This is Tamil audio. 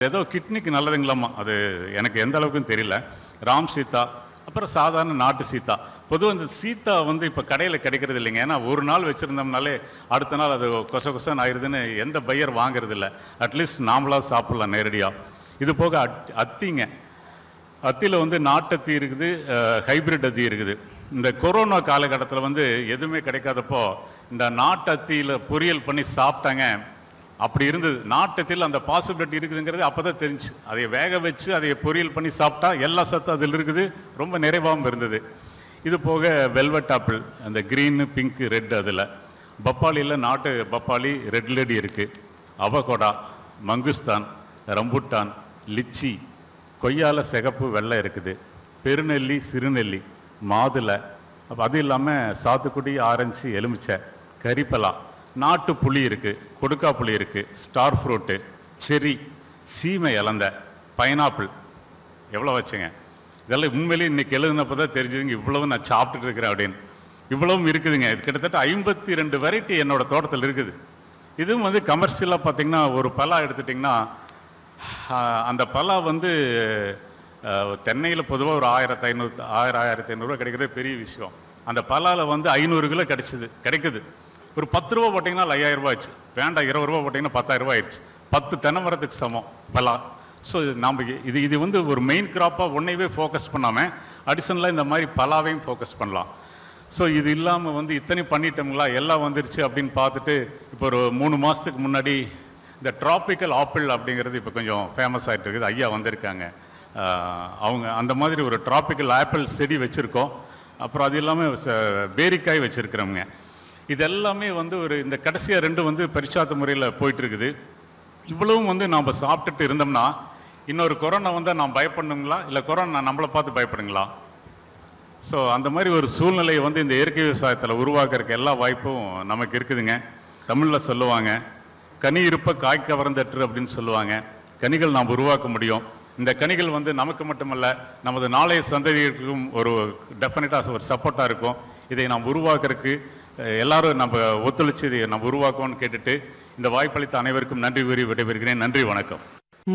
ஏதோ கிட்னிக்கு நல்லதுங்களாமா அது எனக்கு எந்த அளவுக்குன்னு தெரியல ராம் சீதா அப்புறம் சாதாரண நாட்டு சீதா பொதுவாக இந்த சீதா வந்து இப்போ கடையில் கிடைக்கிறது இல்லைங்க ஏன்னா ஒரு நாள் வச்சுருந்தோம்னாலே அடுத்த நாள் அது கொச கொசன்னு ஆயிடுதுன்னு எந்த பையர் வாங்குறது இல்லை அட்லீஸ்ட் நாமளாக சாப்பிட்லாம் நேரடியாக இது போக அட் அத்திங்க அத்தியில் வந்து நாட்டத்தி இருக்குது ஹைபிரிட் அத்தி இருக்குது இந்த கொரோனா காலகட்டத்தில் வந்து எதுவுமே கிடைக்காதப்போ இந்த நாட்டத்தியில் பொரியல் பண்ணி சாப்பிட்டாங்க அப்படி இருந்தது நாட்டத்தில் அந்த பாசிபிலிட்டி இருக்குதுங்கிறது அப்போ தான் தெரிஞ்சு அதை வேக வச்சு அதை பொரியல் பண்ணி சாப்பிட்டா எல்லா சத்தும் அதில் இருக்குது ரொம்ப நிறைவாகவும் இருந்தது இது போக வெல்வெட் ஆப்பிள் அந்த க்ரீனு பிங்க் ரெட் அதில் பப்பாளியில் நாட்டு பப்பாளி ரெட் லேடி இருக்குது அவகொடா மங்குஸ்தான் ரம்புட்டான் லிச்சி கொய்யால சிகப்பு வெள்ளை இருக்குது பெருநெல்லி சிறுநெல்லி மாதுளை அப்ப அது இல்லாமல் சாத்துக்குடி ஆரஞ்சு எலுமிச்சை கரிப்பலா நாட்டு புளி இருக்குது கொடுக்கா புளி இருக்குது ஸ்டார் ஃப்ரூட்டு செரி சீமை இலந்த பைனாப்பிள் எவ்வளோ வச்சுங்க இதெல்லாம் உண்மையிலேயே இன்னைக்கு எழுதுனப்போ தான் தெரிஞ்சுதுங்க இவ்வளவு நான் சாப்பிட்டுட்டு இருக்கிறேன் அப்படின்னு இவ்வளவும் இருக்குதுங்க இது கிட்டத்தட்ட ஐம்பத்தி ரெண்டு வெரைட்டி என்னோட தோட்டத்தில் இருக்குது இதுவும் வந்து கமர்ஷியலாக பார்த்தீங்கன்னா ஒரு பலா எடுத்துட்டிங்கன்னா ஆஹ், அந்த பலா வந்து தென்னையில் பொதுவாக ஒரு ஆயிரத்தி ஐநூறு ஆயிரம் ஆயிரத்தி ஐநூறுரூவா கிடைக்கிறதே பெரிய விஷயம் அந்த பலாவில் வந்து ஐநூறு கிலோ கிடைச்சிது கிடைக்குது ஒரு பத்து ரூபா போட்டிங்கன்னா ஐயாயிரம் ரூபாய் ஆச்சு வேண்டாம் இருபது ரூபா போட்டிங்கன்னா பத்தாயிரம் ரூபாய் ஆயிடுச்சு பத்து தென்னை மரத்துக்கு சமம் பலா ஸோ நாம் இது இது வந்து ஒரு மெயின் கிராப்பாக ஒன்றையவே ஃபோக்கஸ் பண்ணாமல் அடிஷனலாக இந்த மாதிரி பலாவையும் ஃபோக்கஸ் பண்ணலாம் ஸோ இது இல்லாமல் வந்து இத்தனை பண்ணிட்டோங்களா எல்லாம் வந்துருச்சு அப்படின்னு பார்த்துட்டு இப்போ ஒரு மூணு மாதத்துக்கு முன்னாடி இந்த டிராபிக்கல் ஆப்பிள் அப்படிங்கிறது இப்போ கொஞ்சம் ஃபேமஸ் ஆகிட்டு இருக்குது ஐயா வந்திருக்காங்க ஆஹ் அவங்க அந்த மாதிரி ஒரு டிராபிக்கல் ஆப்பிள் செடி வச்சுருக்கோம் அப்புறம் அது இல்லாமல் பேரிக்காய் வச்சுருக்கிறோங்க இது எல்லாமே வந்து ஒரு இந்த கடைசியாக ரெண்டு வந்து பரிச்சாத்து முறையில் போயிட்டு இருக்குது இவ்வளவும் வந்து நாம் சாப்பிட்டுட்டு இருந்தோம்னா இன்னொரு கொரோனா வந்தால் நாம் பயப்படணுங்களா இல்லை கொரோனா நம்மளை பார்த்து பயப்படுங்களா ஸோ அந்த மாதிரி ஒரு சூழ்நிலையை வந்து இந்த இயற்கை விவசாயத்தில் உருவாக்குறதுக்கு எல்லா வாய்ப்பும் நமக்கு இருக்குதுங்க தமிழில் சொல்லுவாங்க கனி இருப்ப காய் கவர்ந்தற்று அப்படின்னு சொல்லுவாங்க கனிகள் நாம் உருவாக்க முடியும் இந்த கனிகள் வந்து நமக்கு மட்டுமல்ல நமது நாளைய சந்ததிகளுக்கும் ஒரு டெஃபினட்டாக ஒரு சப்போர்ட்டாக இருக்கும் இதை நாம் உருவாக்குறதுக்கு அஹ், எல்லாரும் நம்ம ஒத்துழைச்சு இதை நம்ம உருவாக்குவோம்னு கேட்டுட்டு இந்த வாய்ப்பளித்த அனைவருக்கும் நன்றி கூறி விடைபெறுகிறேன் நன்றி வணக்கம்